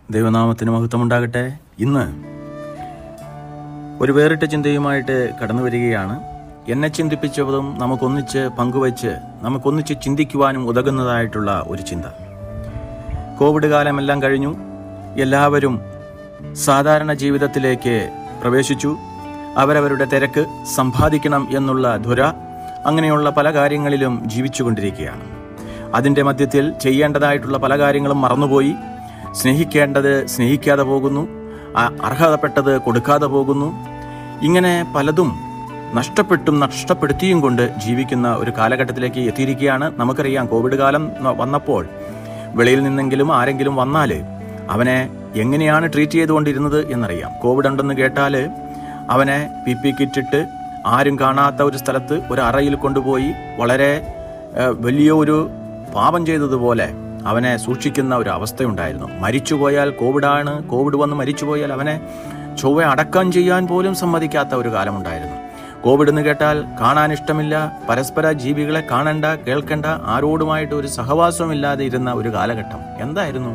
ദൈവനാമത്തിന് മഹത്വമുണ്ടാകട്ടെ ഇന്ന് ഒരു വേറിട്ട ചിന്തയുമായിട്ട് കടന്നു വരികയാണ് എന്നെ ചിന്തിപ്പിച്ചതും നമുക്കൊന്നിച്ച് പങ്കുവച്ച് നമുക്കൊന്നിച്ച് ചിന്തിക്കുവാനും ഉതകുന്നതായിട്ടുള്ള ഒരു ചിന്ത കോവിഡ് കാലമെല്ലാം കഴിഞ്ഞു എല്ലാവരും സാധാരണ ജീവിതത്തിലേക്ക് പ്രവേശിച്ചു അവരവരുടെ തിരക്ക് സമ്പാദിക്കണം എന്നുള്ള ധുര അങ്ങനെയുള്ള പല കാര്യങ്ങളിലും ജീവിച്ചുകൊണ്ടിരിക്കുകയാണ് അതിൻ്റെ മധ്യത്തിൽ ചെയ്യേണ്ടതായിട്ടുള്ള പല കാര്യങ്ങളും മറന്നുപോയി സ്നേഹിക്കേണ്ടത് സ്നേഹിക്കാതെ പോകുന്നു അ- അർഹതപ്പെട്ടത് കൊടുക്കാതെ പോകുന്നു ഇങ്ങനെ പലതും നഷ്ടപ്പെട്ടും നഷ്ടപ്പെടുത്തിയും കൊണ്ട് ജീവിക്കുന്ന ഒരു കാലഘട്ടത്തിലേക്ക് എത്തിയിരിക്കുകയാണ് നമുക്കറിയാം കോവിഡ് കാലം ന- വന്നപ്പോൾ വെളിയിൽ നിന്നെങ്കിലും ആരെങ്കിലും വന്നാൽ അവനെ എങ്ങനെയാണ് ട്രീറ്റ് ചെയ്തുകൊണ്ടിരുന്നത് എന്നറിയാം കോവിഡ് ഉണ്ടെന്ന് കേട്ടാൽ അവനെ പി പി കിറ്റിട്ട് ആരും കാണാത്ത ഒരു സ്ഥലത്ത് ഒരു അറയിൽ കൊണ്ടുപോയി വളരെ ഏഹ്, വലിയ ഒരു പാപം ചെയ്തതുപോലെ അവനെ സൂക്ഷിക്കുന്ന ഒരു അവസ്ഥയുണ്ടായിരുന്നു മരിച്ചുപോയാൽ കോവിഡാണ് കോവിഡ് വന്ന് മരിച്ചുപോയാൽ അവനെ ചൊവ്വ അടക്കം ചെയ്യാൻ പോലും സമ്മതിക്കാത്ത ഒരു കാലമുണ്ടായിരുന്നു കോവിഡ് എന്ന് കേട്ടാൽ കാണാൻ ഇഷ്ടമില്ല പരസ്പര ജീവികളെ കാണണ്ട കേൾക്കണ്ട ആരോടുമായിട്ട് ഒരു സഹവാസമില്ലാതെ ഇരുന്ന ഒരു കാലഘട്ടം എന്തായിരുന്നു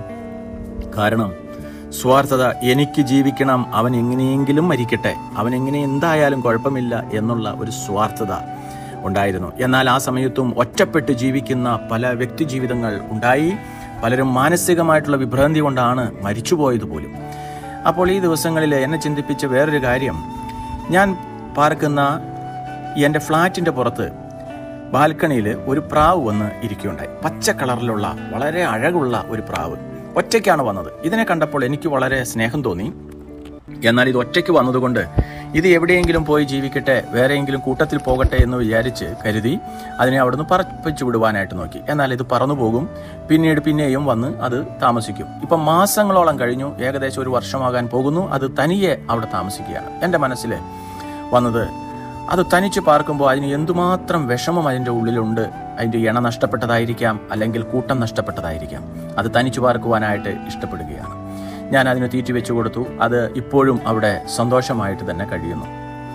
കാരണം സ്വാർത്ഥത എനിക്ക് ജീവിക്കണം അവൻ എങ്ങനെയെങ്കിലും മരിക്കട്ടെ അവൻ എങ്ങനെ എന്തായാലും കുഴപ്പമില്ല എന്നുള്ള ഒരു സ്വാർത്ഥത ഉണ്ടായിരുന്നു എന്നാൽ ആ സമയത്തും ഒറ്റപ്പെട്ട് ജീവിക്കുന്ന പല വ്യക്തി ജീവിതങ്ങൾ ഉണ്ടായി പലരും മാനസികമായിട്ടുള്ള വിഭ്രാന്തി കൊണ്ടാണ് മരിച്ചുപോയത് പോലും അപ്പോൾ ഈ ദിവസങ്ങളിൽ എന്നെ ചിന്തിപ്പിച്ച വേറൊരു കാര്യം ഞാൻ പാർക്കുന്ന എൻ്റെ ഫ്ലാറ്റിൻ്റെ പുറത്ത് ബാൽക്കണിയിൽ ഒരു പ്രാവ് വന്ന് ഇരിക്കുകയുണ്ടായി പച്ച കളറിലുള്ള വളരെ അഴകുള്ള ഒരു പ്രാവ് ഒറ്റയ്ക്കാണ് വന്നത് ഇതിനെ കണ്ടപ്പോൾ എനിക്ക് വളരെ സ്നേഹം തോന്നി എന്നാൽ ഇത് ഒറ്റയ്ക്ക് വന്നതുകൊണ്ട് ഇത് എവിടെയെങ്കിലും പോയി ജീവിക്കട്ടെ വേറെയെങ്കിലും കൂട്ടത്തിൽ പോകട്ടെ എന്ന് വിചാരിച്ച് കരുതി അതിനെ അവിടുന്ന് പറപ്പിച്ചു വിടുവാനായിട്ട് നോക്കി എന്നാൽ ഇത് പറന്നു പോകും പിന്നീട് പിന്നെയും വന്ന് അത് താമസിക്കും ഇപ്പം മാസങ്ങളോളം കഴിഞ്ഞു ഏകദേശം ഒരു വർഷമാകാൻ പോകുന്നു അത് തനിയെ അവിടെ താമസിക്കുകയാണ് എൻ്റെ മനസ്സിൽ വന്നത് അത് തനിച്ച് പാർക്കുമ്പോൾ അതിന് എന്തുമാത്രം വിഷമം അതിൻ്റെ ഉള്ളിലുണ്ട് അതിൻ്റെ ഇണ നഷ്ടപ്പെട്ടതായിരിക്കാം അല്ലെങ്കിൽ കൂട്ടം നഷ്ടപ്പെട്ടതായിരിക്കാം അത് തനിച്ച് പാർക്കുവാനായിട്ട് ഇഷ്ടപ്പെടുകയാണ് ഞാൻ അതിന് തീറ്റി വെച്ചു കൊടുത്തു അത് ഇപ്പോഴും അവിടെ സന്തോഷമായിട്ട് തന്നെ കഴിയുന്നു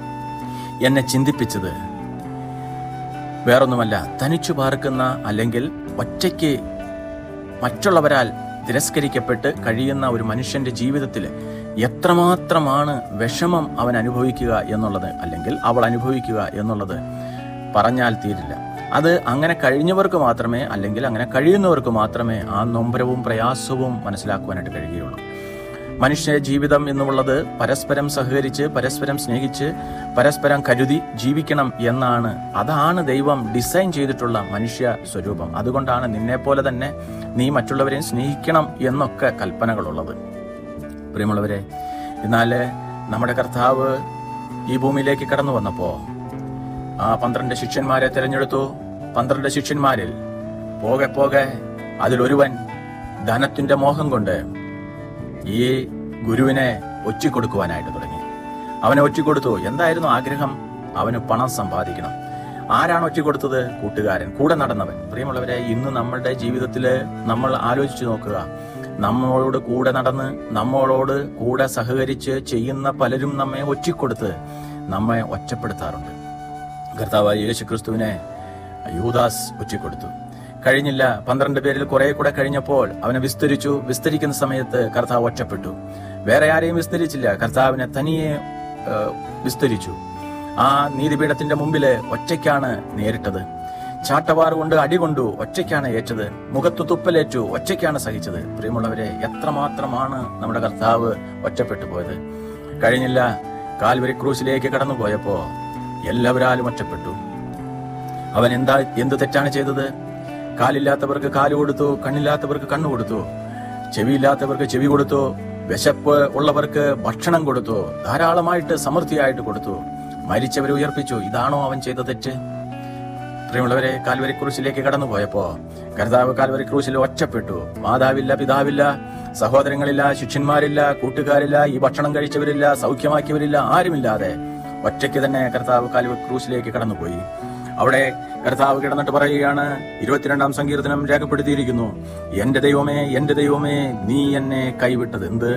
എന്നെ ചിന്തിപ്പിച്ചത് വേറൊന്നുമല്ല തനിച്ചു പാർക്കുന്ന അല്ലെങ്കിൽ ഒറ്റയ്ക്ക് മറ്റുള്ളവരാൽ തിരസ്കരിക്കപ്പെട്ട് കഴിയുന്ന ഒരു മനുഷ്യന്റെ ജീവിതത്തിൽ എത്രമാത്രമാണ് വിഷമം അവൻ അനുഭവിക്കുക എന്നുള്ളത് അല്ലെങ്കിൽ അവൾ അനുഭവിക്കുക എന്നുള്ളത് പറഞ്ഞാൽ തീരില്ല അത് അങ്ങനെ കഴിഞ്ഞവർക്ക് മാത്രമേ അല്ലെങ്കിൽ അങ്ങനെ കഴിയുന്നവർക്ക് മാത്രമേ ആ നൊമ്പരവും പ്രയാസവും മനസ്സിലാക്കുവാനായിട്ട് കഴിയുകയുള്ളൂ മനുഷ്യ ജീവിതം എന്നുള്ളത് പരസ്പരം സഹകരിച്ച് പരസ്പരം സ്നേഹിച്ച് പരസ്പരം കരുതി ജീവിക്കണം എന്നാണ് അതാണ് ദൈവം ഡിസൈൻ ചെയ്തിട്ടുള്ള മനുഷ്യ സ്വരൂപം അതുകൊണ്ടാണ് നിന്നെപ്പോലെ തന്നെ നീ മറ്റുള്ളവരെയും സ്നേഹിക്കണം എന്നൊക്കെ കൽപ്പനകളുള്ളത് പ്രിയമുള്ളവരെ എന്നാൽ നമ്മുടെ കർത്താവ് ഈ ഭൂമിയിലേക്ക് കടന്നു വന്നപ്പോൾ ആ പന്ത്രണ്ട് ശിഷ്യന്മാരെ തിരഞ്ഞെടുത്തു പന്ത്രണ്ട് ശിഷ്യന്മാരിൽ പോകെ പോകെ അതിലൊരുവൻ ധനത്തിന്റെ മോഹം കൊണ്ട് ഈ ഗുരുവിനെ ഒറ്റിക്കൊടുക്കുവാനായിട്ട് തുടങ്ങി അവനെ ഒറ്റിക്കൊടുത്തു എന്തായിരുന്നു ആഗ്രഹം അവന് പണം സമ്പാദിക്കണം ആരാണ് ഒറ്റിക്കൊടുത്തത് കൂട്ടുകാരൻ കൂടെ നടന്നവൻ പ്രിയമുള്ളവരെ ഇന്ന് നമ്മളുടെ ജീവിതത്തിൽ നമ്മൾ ആലോചിച്ചു നോക്കുക നമ്മളോട് കൂടെ നടന്ന് നമ്മളോട് കൂടെ സഹകരിച്ച് ചെയ്യുന്ന പലരും നമ്മെ ഒറ്റിക്കൊടുത്ത് നമ്മെ ഒറ്റപ്പെടുത്താറുണ്ട് കർത്താവായ യേശു ക്രിസ്തുവിനെ യൂദാസ് ഒറ്റിക്കൊടുത്തു കഴിഞ്ഞില്ല പന്ത്രണ്ട് പേരിൽ കുറെ കൂടെ കഴിഞ്ഞപ്പോൾ അവനെ വിസ്തരിച്ചു വിസ്തരിക്കുന്ന സമയത്ത് കർത്താവ് ഒറ്റപ്പെട്ടു വേറെ ആരെയും വിസ്തരിച്ചില്ല കർത്താവിനെ തനിയെ ആ, വിസ്തരിച്ചു ആ നീതിപീഠത്തിന്റെ മുമ്പില് ഒറ്റയ്ക്കാണ് നേരിട്ടത് ചാട്ടവാർ കൊണ്ട് അടികൊണ്ടു ഒറ്റയ്ക്കാണ് ഏറ്റത് മുഖത്ത് തുപ്പലേറ്റു ഒറ്റയ്ക്കാണ് സഹിച്ചത് പ്രിയമുള്ളവരെ എത്രമാത്രമാണ് നമ്മുടെ കർത്താവ് ഒറ്റപ്പെട്ടു പോയത് കഴിഞ്ഞില്ല കാൽവരി ക്രൂസിലേക്ക് കടന്നു പോയപ്പോ എല്ലാവരാലും ഒറ്റപ്പെട്ടു അവൻ എന്താ എന്ത് തെറ്റാണ് ചെയ്തത് കാലില്ലാത്തവർക്ക് കാല് കൊടുത്തു കണ്ണില്ലാത്തവർക്ക് കണ്ണു കൊടുത്തു ചെവിയില്ലാത്തവർക്ക് ചെവി കൊടുത്തു വിശപ്പ് ഉള്ളവർക്ക് ഭക്ഷണം കൊടുത്തു ധാരാളമായിട്ട് സമൃദ്ധിയായിട്ട് കൊടുത്തു മരിച്ചവരെ ഉയർപ്പിച്ചു ഇതാണോ അവൻ ചെയ്ത തെറ്റ് പ്രിയമുള്ളവരെ കാൽവരി ക്രൂശിലേക്ക് കടന്നു പോയപ്പോ കർത്താവ് കാൽവരി ക്രൂശിൽ ഒറ്റപ്പെട്ടു മാതാവില്ല പിതാവില്ല സഹോദരങ്ങളില്ല ശിഷ്യന്മാരില്ല കൂട്ടുകാരില്ല ഈ ഭക്ഷണം കഴിച്ചവരില്ല സൗഖ്യമാക്കിയവരില്ല ആരുമില്ലാതെ ഒറ്റയ്ക്ക് തന്നെ കർത്താവ് കാൽവരി ക്രൂശിലേക്ക് കടന്നുപോയി അവിടെ കർത്താവ് കിടന്നിട്ട് പറയുകയാണ് ഇരുപത്തിരണ്ടാം സങ്കീർത്തനം രേഖപ്പെടുത്തിയിരിക്കുന്നു എന്റെ ദൈവമേ എന്റെ ദൈവമേ നീ എന്നെ കൈവിട്ടത് എന്ത്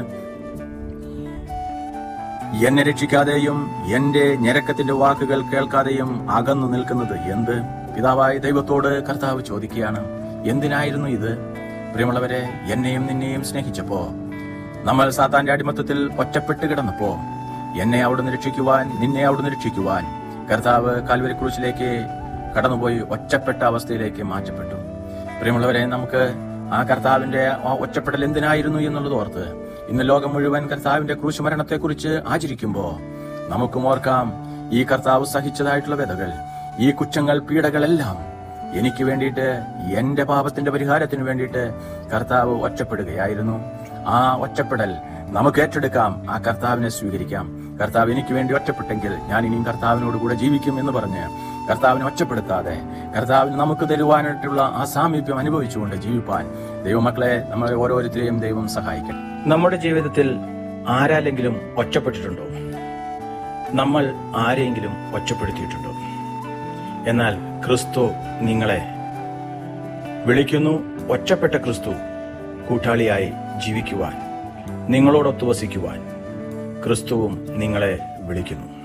എന്നെ രക്ഷിക്കാതെയും എന്റെ ഞരക്കത്തിന്റെ വാക്കുകൾ കേൾക്കാതെയും അകന്നു നിൽക്കുന്നത് എന്ത് പിതാവായ ദൈവത്തോട് കർത്താവ് ചോദിക്കുകയാണ് എന്തിനായിരുന്നു ഇത് പ്രിയമുള്ളവരെ എന്നെയും നിന്നെയും സ്നേഹിച്ചപ്പോ നമ്മൾ സാത്താന്റെ അടിമത്തത്തിൽ ഒറ്റപ്പെട്ട് കിടന്നപ്പോ എന്നെ അവിടുന്ന് രക്ഷിക്കുവാൻ നിന്നെ അവിടുന്ന് രക്ഷിക്കുവാൻ കർത്താവ് കാൽവരി ക്രൂശിലേക്ക് കടന്നുപോയി ഒറ്റപ്പെട്ട അവസ്ഥയിലേക്ക് മാറ്റപ്പെട്ടു പ്രിയമുള്ളവരെ നമുക്ക് ആ കർത്താവിന്റെ ആ ഒറ്റപ്പെടൽ എന്തിനായിരുന്നു എന്നുള്ളത് ഓർത്ത് ഇന്ന് ലോകം മുഴുവൻ കർത്താവിന്റെ ക്രൂശ് മരണത്തെക്കുറിച്ച് ആചരിക്കുമ്പോ നമുക്കും ഓർക്കാം ഈ കർത്താവ് സഹിച്ചതായിട്ടുള്ള വ്യതകൾ ഈ കുറ്റങ്ങൾ പീഡകളെല്ലാം എനിക്ക് വേണ്ടിയിട്ട് എന്റെ പാപത്തിന്റെ പരിഹാരത്തിന് വേണ്ടിയിട്ട് കർത്താവ് ഒറ്റപ്പെടുകയായിരുന്നു ആ ഒറ്റപ്പെടൽ നമുക്ക് ഏറ്റെടുക്കാം ആ കർത്താവിനെ സ്വീകരിക്കാം കർത്താവ് എനിക്ക് വേണ്ടി ഒറ്റപ്പെട്ടെങ്കിൽ ഞാൻ ഇനിയും കർത്താവിനോട് കൂടെ ജീവിക്കും എന്ന് പറഞ്ഞ് കർത്താവിനെ ഒറ്റപ്പെടുത്താതെ കർത്താവിന് നമുക്ക് തരുവാനായിട്ടുള്ള ആ സാമീപ്യം അനുഭവിച്ചുകൊണ്ട് ജീവിപ്പാൻ ദൈവമക്കളെ നമ്മളെ ഓരോരുത്തരെയും ദൈവം സഹായിക്കട്ടെ നമ്മുടെ ജീവിതത്തിൽ ആരാലെങ്കിലും ഒറ്റപ്പെട്ടിട്ടുണ്ടോ നമ്മൾ ആരെയെങ്കിലും ഒറ്റപ്പെടുത്തിയിട്ടുണ്ടോ എന്നാൽ ക്രിസ്തു നിങ്ങളെ വിളിക്കുന്നു ഒറ്റപ്പെട്ട ക്രിസ്തു കൂട്ടാളിയായി ജീവിക്കുവാൻ നിങ്ങളോടൊത്തു വസിക്കുവാൻ ക്രിസ്തുവും നിങ്ങളെ വിളിക്കുന്നു